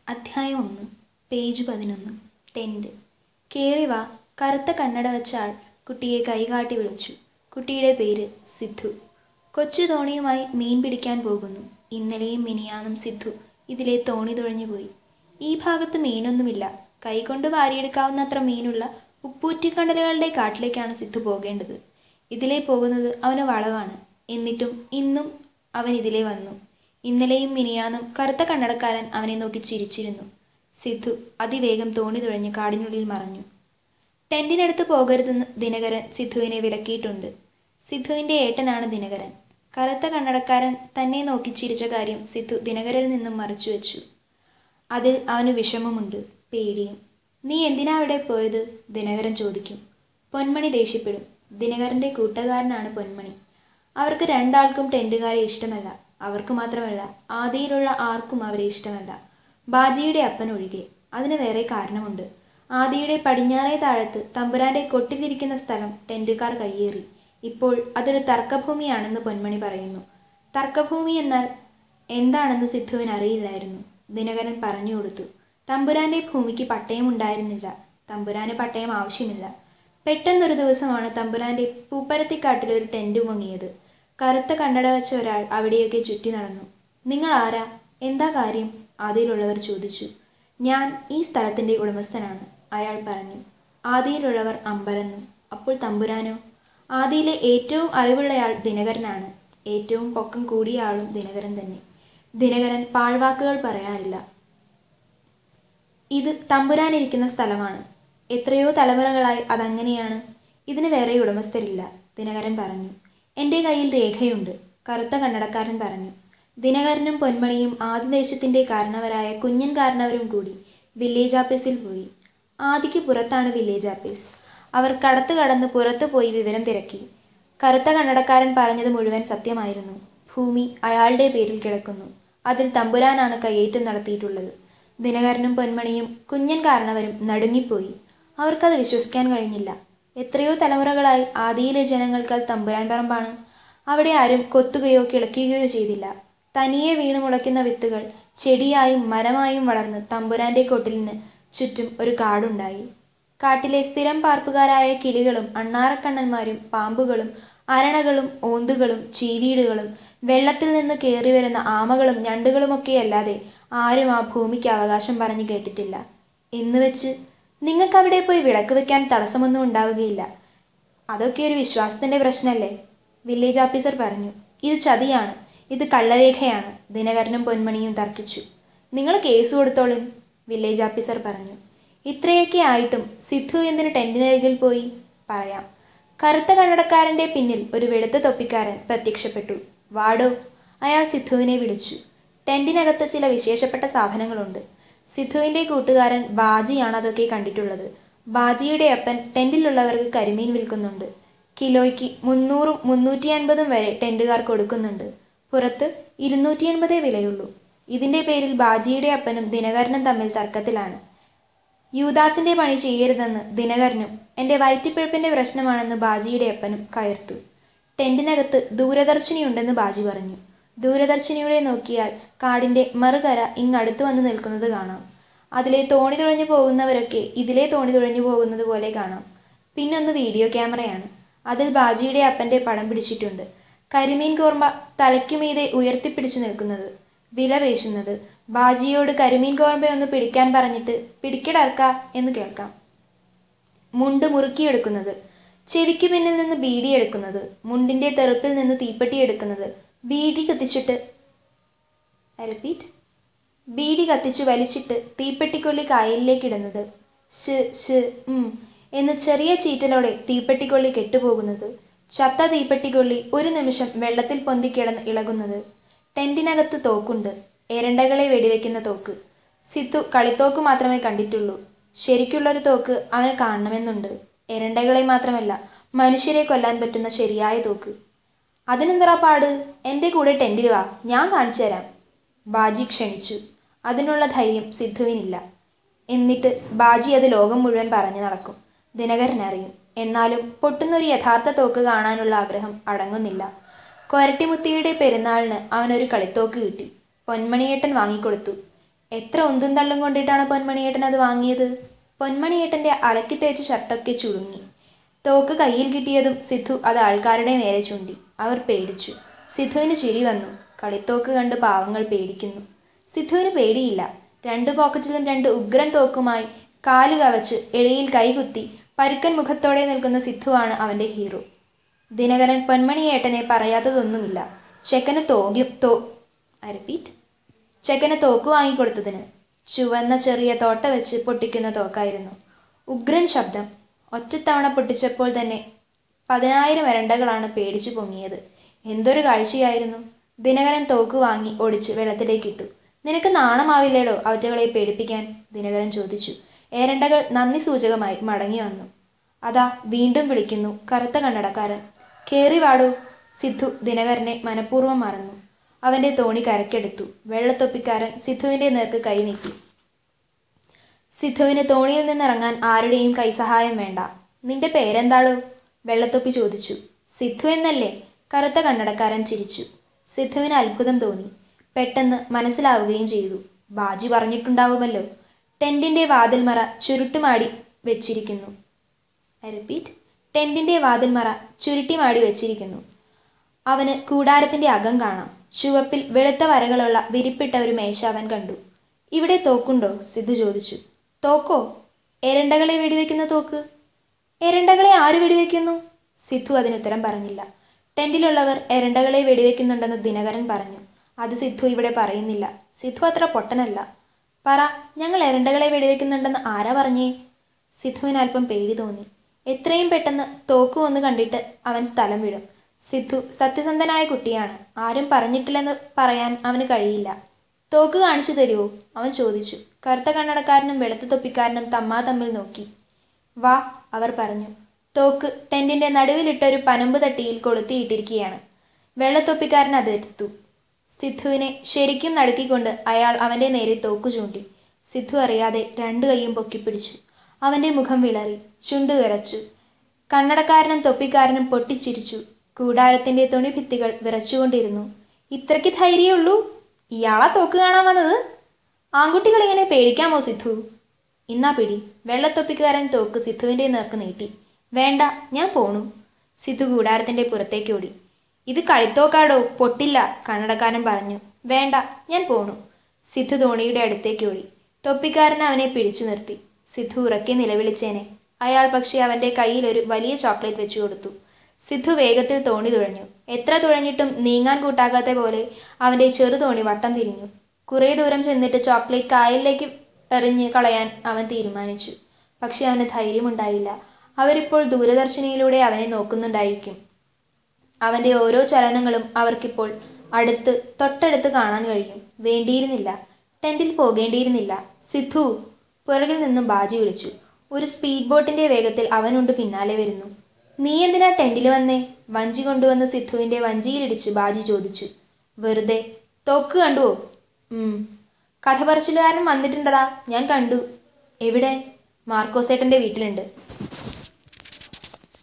അധ്യായം ഒന്ന് പേജ് പതിനൊന്ന് ടെൻറ്റ് കേറി വാ കറുത്ത കണ്ണട വെച്ച ആൾ കുട്ടിയെ കൈകാട്ടി വിളിച്ചു കുട്ടിയുടെ പേര് സിദ്ധു കൊച്ചു തോണിയുമായി മീൻ പിടിക്കാൻ പോകുന്നു ഇന്നലെയും മിനിയാന്നും സിദ്ധു ഇതിലെ തോണി തുഴഞ്ഞു പോയി ഈ ഭാഗത്ത് മീനൊന്നുമില്ല കൈകൊണ്ട് വാരിയെടുക്കാവുന്നത്ര മീനുള്ള ഉപ്പൂറ്റിക്കണ്ടലുകളുടെ കാട്ടിലേക്കാണ് സിദ്ധു പോകേണ്ടത് ഇതിലെ പോകുന്നത് അവന് വളവാണ് എന്നിട്ടും ഇന്നും അവൻ ഇതിലെ വന്നു ഇന്നലെയും മിനിയാന്നും കറുത്ത കണ്ണടക്കാരൻ അവനെ നോക്കി ചിരിച്ചിരുന്നു സിദ്ധു അതിവേഗം തോണി തുഴഞ്ഞ് കാടിനുള്ളിൽ മറഞ്ഞു ടെന്റിനടുത്ത് പോകരുതെന്ന് ദിനകരൻ സിദ്ധുവിനെ വിലക്കിയിട്ടുണ്ട് സിദ്ധുവിന്റെ ഏട്ടനാണ് ദിനകരൻ കറുത്ത കണ്ണടക്കാരൻ തന്നെ നോക്കി ചിരിച്ച കാര്യം സിദ്ധു ദിനകരനിൽ നിന്നും മറച്ചു വെച്ചു അതിൽ അവന് വിഷമമുണ്ട് പേടിയും നീ എന്തിനാ അവിടെ പോയത് ദിനകരൻ ചോദിക്കും പൊന്മണി ദേഷ്യപ്പെടും ദിനകരന്റെ കൂട്ടുകാരനാണ് പൊന്മണി അവർക്ക് രണ്ടാൾക്കും ടെന്റുകാരെ ഇഷ്ടമല്ല അവർക്ക് മാത്രമല്ല ആദിയിലുള്ള ആർക്കും അവരെ ഇഷ്ടമല്ല ബാജിയുടെ അപ്പൻ ഒഴികെ അതിന് വേറെ കാരണമുണ്ട് ആദിയുടെ പടിഞ്ഞാറേ താഴത്ത് തമ്പുരാന്റെ കൊട്ടിലിരിക്കുന്ന സ്ഥലം ടെന്റുകാർ കയ്യേറി ഇപ്പോൾ അതൊരു തർക്കഭൂമിയാണെന്ന് പൊന്മണി പറയുന്നു തർക്കഭൂമി എന്നാൽ എന്താണെന്ന് സിദ്ധുവിന് അറിയില്ലായിരുന്നു ദിനകരൻ പറഞ്ഞു കൊടുത്തു തമ്പുരാന്റെ ഭൂമിക്ക് പട്ടയം ഉണ്ടായിരുന്നില്ല തമ്പുരാന് പട്ടയം ആവശ്യമില്ല പെട്ടെന്നൊരു ദിവസമാണ് തമ്പുരാന്റെ പൂപ്പരത്തിക്കാട്ടിൽ ഒരു ടെന്റ് പൊങ്ങിയത് കറുത്ത കണ്ണട വെച്ച ഒരാൾ അവിടെയൊക്കെ ചുറ്റി നടന്നു നിങ്ങൾ ആരാ എന്താ കാര്യം ആദിയിലുള്ളവർ ചോദിച്ചു ഞാൻ ഈ സ്ഥലത്തിന്റെ ഉടമസ്ഥനാണ് അയാൾ പറഞ്ഞു ആദിയിലുള്ളവർ അമ്പരന്നു അപ്പോൾ തമ്പുരാനോ ആദിയിലെ ഏറ്റവും അറിവുള്ളയാൾ ദിനകരനാണ് ഏറ്റവും പൊക്കം കൂടിയ ആളും ദിനകരൻ തന്നെ ദിനകരൻ പാഴ്വാക്കുകൾ പറയാറില്ല ഇത് തമ്പുരാനിരിക്കുന്ന സ്ഥലമാണ് എത്രയോ തലമുറകളായി അതങ്ങനെയാണ് ഇതിന് വേറെ ഉടമസ്ഥരില്ല ദിനകരൻ പറഞ്ഞു എൻ്റെ കയ്യിൽ രേഖയുണ്ട് കറുത്ത കണ്ണടക്കാരൻ പറഞ്ഞു ദിനകരനും പൊന്മണിയും ആദിദേശത്തിന്റെ കാരണവരായ കുഞ്ഞൻ കാരണവരും കൂടി വില്ലേജ് ആപ്പീസിൽ പോയി ആദിക്ക് പുറത്താണ് വില്ലേജ് ആപ്പീസ് അവർ കടത്ത് കടന്ന് പുറത്തു പോയി വിവരം തിരക്കി കറുത്ത കണ്ണടക്കാരൻ പറഞ്ഞത് മുഴുവൻ സത്യമായിരുന്നു ഭൂമി അയാളുടെ പേരിൽ കിടക്കുന്നു അതിൽ തമ്പുരാനാണ് കയ്യേറ്റം നടത്തിയിട്ടുള്ളത് ദിനകരനും പൊന്മണിയും കുഞ്ഞൻ കാരണവരും നടുങ്ങിപ്പോയി അവർക്കത് വിശ്വസിക്കാൻ കഴിഞ്ഞില്ല എത്രയോ തലമുറകളായി ആദിയിലെ ജനങ്ങൾക്ക് അത് തമ്പുരാൻ പറമ്പാണ് അവിടെ ആരും കൊത്തുകയോ കിളക്കുകയോ ചെയ്തില്ല തനിയെ വീണു മുളയ്ക്കുന്ന വിത്തുകൾ ചെടിയായും മരമായും വളർന്ന് തമ്പുരാന്റെ കൊട്ടിലിന് ചുറ്റും ഒരു കാടുണ്ടായി കാട്ടിലെ സ്ഥിരം പാർപ്പുകാരായ കിളികളും അണ്ണാറക്കണ്ണന്മാരും പാമ്പുകളും അരണകളും ഓന്തുകളും ചീവീടുകളും വെള്ളത്തിൽ നിന്ന് കയറി വരുന്ന ആമകളും ഞണ്ടുകളുമൊക്കെയല്ലാതെ ആരും ആ ഭൂമിക്ക് അവകാശം പറഞ്ഞു കേട്ടിട്ടില്ല എന്നുവെച്ച് നിങ്ങൾക്ക് അവിടെ പോയി വിളക്ക് വെക്കാൻ തടസ്സമൊന്നും ഉണ്ടാവുകയില്ല അതൊക്കെ ഒരു വിശ്വാസത്തിന്റെ പ്രശ്നമല്ലേ വില്ലേജ് ഓഫീസർ പറഞ്ഞു ഇത് ചതിയാണ് ഇത് കള്ളരേഖയാണ് ദിനകരനും പൊന്മണിയും തർക്കിച്ചു നിങ്ങൾ കേസ് കൊടുത്തോളും വില്ലേജ് ഓഫീസർ പറഞ്ഞു ഇത്രയൊക്കെ ആയിട്ടും സിദ്ധു എന്തിന് ടെന്റിനരികിൽ പോയി പറയാം കറുത്ത കണ്ണടക്കാരന്റെ പിന്നിൽ ഒരു വെളുത്ത തൊപ്പിക്കാരൻ പ്രത്യക്ഷപ്പെട്ടു വാടോ അയാൾ സിദ്ധുവിനെ വിളിച്ചു ടെന്റിനകത്ത് ചില വിശേഷപ്പെട്ട സാധനങ്ങളുണ്ട് സിദ്ധുവിന്റെ കൂട്ടുകാരൻ ബാജിയാണ് അതൊക്കെ കണ്ടിട്ടുള്ളത് ബാജിയുടെ അപ്പൻ ടെന്റിലുള്ളവർക്ക് കരിമീൻ വിൽക്കുന്നുണ്ട് കിലോയ്ക്ക് മുന്നൂറും മുന്നൂറ്റി അൻപതും വരെ ടെന്റുകാർ കൊടുക്കുന്നുണ്ട് പുറത്ത് ഇരുന്നൂറ്റി എൺപതേ വിലയുള്ളൂ ഇതിന്റെ പേരിൽ ബാജിയുടെ അപ്പനും ദിനകരനും തമ്മിൽ തർക്കത്തിലാണ് യൂദാസിന്റെ പണി ചെയ്യരുതെന്ന് ദിനകരനും എൻ്റെ വയറ്റിപ്പിഴപ്പിന്റെ പ്രശ്നമാണെന്ന് ബാജിയുടെ അപ്പനും കയർത്തു ടെന്റിനകത്ത് ദൂരദർശിനി ഉണ്ടെന്ന് ബാജി പറഞ്ഞു ദൂരദർശിനിയുടെ നോക്കിയാൽ കാടിന്റെ മറുകര ഇങ്ങടുത്ത് വന്ന് നിൽക്കുന്നത് കാണാം അതിലെ തോണി തുഴഞ്ഞു പോകുന്നവരൊക്കെ ഇതിലെ തോണി തുഴഞ്ഞു പോകുന്നത് പോലെ കാണാം പിന്നൊന്ന് വീഡിയോ ക്യാമറയാണ് അതിൽ ബാജിയുടെ അപ്പന്റെ പടം പിടിച്ചിട്ടുണ്ട് കരിമീൻ കോർമ്മ തലയ്ക്കുമീതെ ഉയർത്തിപ്പിടിച്ചു നിൽക്കുന്നത് വില പേശുന്നത് ബാജിയോട് കരിമീൻ കോർമ്മയൊന്ന് പിടിക്കാൻ പറഞ്ഞിട്ട് പിടിക്കടർക്ക എന്ന് കേൾക്കാം മുണ്ട് മുറുക്കിയെടുക്കുന്നത് ചെവിക്ക് പിന്നിൽ നിന്ന് ബീഡി എടുക്കുന്നത് മുണ്ടിന്റെ തെറുപ്പിൽ നിന്ന് തീപ്പെട്ടി എടുക്കുന്നത് ബീഡി കത്തിച്ചിട്ട് റിപ്പീറ്റ് ബീഡി കത്തിച്ച് വലിച്ചിട്ട് തീപ്പെട്ടിക്കൊള്ളി കായലിലേക്ക് ഇടുന്നത് ഷ് ഷ് ഉം എന്ന് ചെറിയ ചീറ്റലോടെ തീപ്പെട്ടിക്കൊള്ളി കെട്ടുപോകുന്നത് ചത്ത തീപ്പെട്ടിക്കൊള്ളി ഒരു നിമിഷം വെള്ളത്തിൽ പൊന്തിക്കിടന്ന് ഇളകുന്നത് ടെന്റിനകത്ത് തോക്കുണ്ട് എരണ്ടകളെ വെടിവെക്കുന്ന തോക്ക് സിത്തു കളിത്തോക്ക് മാത്രമേ കണ്ടിട്ടുള്ളൂ ശരിക്കുള്ളൊരു തോക്ക് അവന് കാണണമെന്നുണ്ട് എരണ്ടകളെ മാത്രമല്ല മനുഷ്യരെ കൊല്ലാൻ പറ്റുന്ന ശരിയായ തോക്ക് അതിനെന്തറാ പാട് എൻ്റെ കൂടെ ടെന്റിൽ വാ ഞാൻ കാണിച്ചു തരാം ബാജി ക്ഷണിച്ചു അതിനുള്ള ധൈര്യം സിദ്ധുവിനില്ല എന്നിട്ട് ബാജി അത് ലോകം മുഴുവൻ പറഞ്ഞു നടക്കും ദിനകരനറിയും എന്നാലും പൊട്ടുന്നൊരു യഥാർത്ഥ തോക്ക് കാണാനുള്ള ആഗ്രഹം അടങ്ങുന്നില്ല കൊരട്ടിമുത്തിയുടെ പെരുന്നാളിന് അവനൊരു കളിത്തോക്ക് കിട്ടി പൊന്മണിയേട്ടൻ വാങ്ങിക്കൊടുത്തു എത്ര ഒന്തും തള്ളും കൊണ്ടിട്ടാണ് പൊന്മണിയേട്ടൻ അത് വാങ്ങിയത് പൊന്മണിയേട്ടൻ്റെ അലക്കി തേച്ച ഷർട്ടൊക്കെ ചുളുങ്ങി തോക്ക് കയ്യിൽ കിട്ടിയതും സിദ്ധു അത് ആൾക്കാരുടെ നേരെ ചൂണ്ടി അവർ പേടിച്ചു സിദ്ധുവിന് ചിരി വന്നു കളിത്തോക്ക് കണ്ട് പാവങ്ങൾ പേടിക്കുന്നു സിദ്ധുവിന് പേടിയില്ല രണ്ട് പോക്കറ്റിലും രണ്ട് ഉഗ്രൻ തോക്കുമായി കാല് കവച്ച് എളിയിൽ കൈകുത്തി പരുക്കൻ മുഖത്തോടെ നിൽക്കുന്ന സിദ്ധുവാണ് അവൻ്റെ ഹീറോ ദിനകരൻ പൊന്മണിയേട്ടനെ പറയാത്തതൊന്നുമില്ല ചെക്കന് തോകി തോ ഐ റിപ്പീറ്റ് ചെക്കന് തോക്ക് വാങ്ങിക്കൊടുത്തതിന് ചുവന്ന ചെറിയ തോട്ട വെച്ച് പൊട്ടിക്കുന്ന തോക്കായിരുന്നു ഉഗ്രൻ ശബ്ദം ഒറ്റത്തവണ പൊട്ടിച്ചപ്പോൾ തന്നെ പതിനായിരം വരണ്ടകളാണ് പേടിച്ചു പൊങ്ങിയത് എന്തൊരു കാഴ്ചയായിരുന്നു ദിനകരൻ തോക്ക് വാങ്ങി ഒടിച്ച് വെള്ളത്തിലേക്കിട്ടു നിനക്ക് നാണമാവില്ലേടോ അവറ്റകളെ പേടിപ്പിക്കാൻ ദിനകരൻ ചോദിച്ചു ഏരണ്ടകൾ നന്ദി സൂചകമായി മടങ്ങി വന്നു അതാ വീണ്ടും വിളിക്കുന്നു കറുത്ത കണ്ണടക്കാരൻ കേറി വാടോ സിദ്ധു ദിനകരനെ മനഃപൂർവ്വം മറന്നു അവന്റെ തോണി കരക്കെടുത്തു വെള്ളത്തൊപ്പിക്കാരൻ സിദ്ധുവിന്റെ നേർക്ക് കൈ നീട്ടി സിദ്ധുവിന് തോണിയിൽ നിന്നിറങ്ങാൻ ആരുടെയും കൈസഹായം വേണ്ട നിന്റെ പേരെന്താടോ വെള്ളത്തൊപ്പി ചോദിച്ചു സിദ്ധു എന്നല്ലേ കറുത്ത കണ്ണടക്കാരൻ ചിരിച്ചു സിദ്ധുവിന് അത്ഭുതം തോന്നി പെട്ടെന്ന് മനസ്സിലാവുകയും ചെയ്തു ബാജി പറഞ്ഞിട്ടുണ്ടാവുമല്ലോ ടെന്റിന്റെ വാതിൽമറ ചുരുട്ടുമാടി വെച്ചിരിക്കുന്നു ഐ റിപ്പീറ്റ് ടെന്റിന്റെ വാതിൽമറ ചുരുട്ടിമാടി വെച്ചിരിക്കുന്നു അവന് കൂടാരത്തിന്റെ അകം കാണാം ചുവപ്പിൽ വെളുത്ത വരകളുള്ള വിരിപ്പിട്ട ഒരു മേശ അവൻ കണ്ടു ഇവിടെ തോക്കുണ്ടോ സിദ്ധു ചോദിച്ചു തോക്കോ എരണ്ടകളെ വെടിവെക്കുന്ന തോക്ക് എരണ്ടകളെ ആര് വെടിവെക്കുന്നു സിദ്ധു അതിനുത്തരം പറഞ്ഞില്ല ടെന്റിലുള്ളവർ എരണ്ടകളെ വെടിവെക്കുന്നുണ്ടെന്ന് ദിനകരൻ പറഞ്ഞു അത് സിദ്ധു ഇവിടെ പറയുന്നില്ല സിദ്ധു അത്ര പൊട്ടനല്ല പറ ഞങ്ങൾ എരണ്ടകളെ വെടിവെക്കുന്നുണ്ടെന്ന് ആരാ പറഞ്ഞേ സിദ്ധുവിന് അല്പം പേടി തോന്നി എത്രയും പെട്ടെന്ന് തോക്കു ഒന്ന് കണ്ടിട്ട് അവൻ സ്ഥലം വിടും സിദ്ധു സത്യസന്ധനായ കുട്ടിയാണ് ആരും പറഞ്ഞിട്ടില്ലെന്ന് പറയാൻ അവന് കഴിയില്ല തോക്ക് കാണിച്ചു തരുമോ അവൻ ചോദിച്ചു കറുത്ത കണ്ണടക്കാരനും വെളുത്ത തൊപ്പിക്കാരനും തമ്മാ തമ്മിൽ നോക്കി വാ അവർ പറഞ്ഞു തോക്ക് ടെന്റിന്റെ നടുവിലിട്ട ഒരു പനമ്പ് തട്ടിയിൽ കൊളുത്തിയിട്ടിരിക്കുകയാണ് വെള്ളത്തൊപ്പിക്കാരൻ അതെടുത്തു സിദ്ധുവിനെ ശരിക്കും നടുക്കിക്കൊണ്ട് അയാൾ അവന്റെ നേരെ തോക്കു ചൂണ്ടി സിദ്ധു അറിയാതെ രണ്ടു കൈയും പൊക്കിപ്പിടിച്ചു അവന്റെ മുഖം വിളറി ചുണ്ടു വിറച്ചു കണ്ണടക്കാരനും തൊപ്പിക്കാരനും പൊട്ടിച്ചിരിച്ചു കൂടാരത്തിന്റെ തുണിഭിത്തികൾ വിറച്ചുകൊണ്ടിരുന്നു ഇത്രയ്ക്ക് ധൈര്യമുള്ളൂ ഇയാളാ തോക്ക് കാണാൻ വന്നത് ആൺകുട്ടികൾ ഇങ്ങനെ പേടിക്കാമോ സിദ്ധു ഇന്നാ പിടി വെള്ളത്തൊപ്പിക്കാരൻ തോക്ക് സിദ്ധുവിന്റെ നേർക്ക് നീട്ടി വേണ്ട ഞാൻ പോണു സിദ്ധു കൂടാരത്തിന്റെ പുറത്തേക്ക് ഓടി ഇത് കളിത്തോക്കാടോ പൊട്ടില്ല കണ്ണടക്കാരൻ പറഞ്ഞു വേണ്ട ഞാൻ പോണു സിദ്ധു തോണിയുടെ അടുത്തേക്ക് ഓടി തൊപ്പിക്കാരൻ അവനെ പിടിച്ചു നിർത്തി സിദ്ധു ഉറക്കെ നിലവിളിച്ചേനെ അയാൾ പക്ഷേ അവന്റെ കയ്യിൽ ഒരു വലിയ ചോക്ലേറ്റ് വെച്ചു കൊടുത്തു സിദ്ധു വേഗത്തിൽ തോണി തുഴഞ്ഞു എത്ര തുഴഞ്ഞിട്ടും നീങ്ങാൻ കൂട്ടാകാത്ത പോലെ അവന്റെ ചെറു തോണി വട്ടം തിരിഞ്ഞു കുറേ ദൂരം ചെന്നിട്ട് ചോക്ലേറ്റ് കായലിലേക്ക് എറിഞ്ഞ് കളയാൻ അവൻ തീരുമാനിച്ചു പക്ഷെ അവന് ധൈര്യമുണ്ടായില്ല അവരിപ്പോൾ ദൂരദർശിനിയിലൂടെ അവനെ നോക്കുന്നുണ്ടായിരിക്കും അവന്റെ ഓരോ ചലനങ്ങളും അവർക്കിപ്പോൾ അടുത്ത് തൊട്ടടുത്ത് കാണാൻ കഴിയും വേണ്ടിയിരുന്നില്ല ടെന്റിൽ പോകേണ്ടിയിരുന്നില്ല സിദ്ധു പുറകിൽ നിന്നും ബാജി വിളിച്ചു ഒരു സ്പീഡ് ബോട്ടിന്റെ വേഗത്തിൽ അവനുണ്ട് പിന്നാലെ വരുന്നു നീ എന്തിനാ ടെന്റിൽ വന്നേ വഞ്ചി കൊണ്ടുവന്ന് സിദ്ധുവിന്റെ വഞ്ചിയിലിടിച്ച് ബാജി ചോദിച്ചു വെറുതെ തോക്ക് കണ്ടുവോ ഉം കഥ പറച്ചിലുകാരൻ വന്നിട്ടുണ്ടടാ ഞാൻ കണ്ടു എവിടെ മാർക്കോസേട്ടന്റെ വീട്ടിലുണ്ട്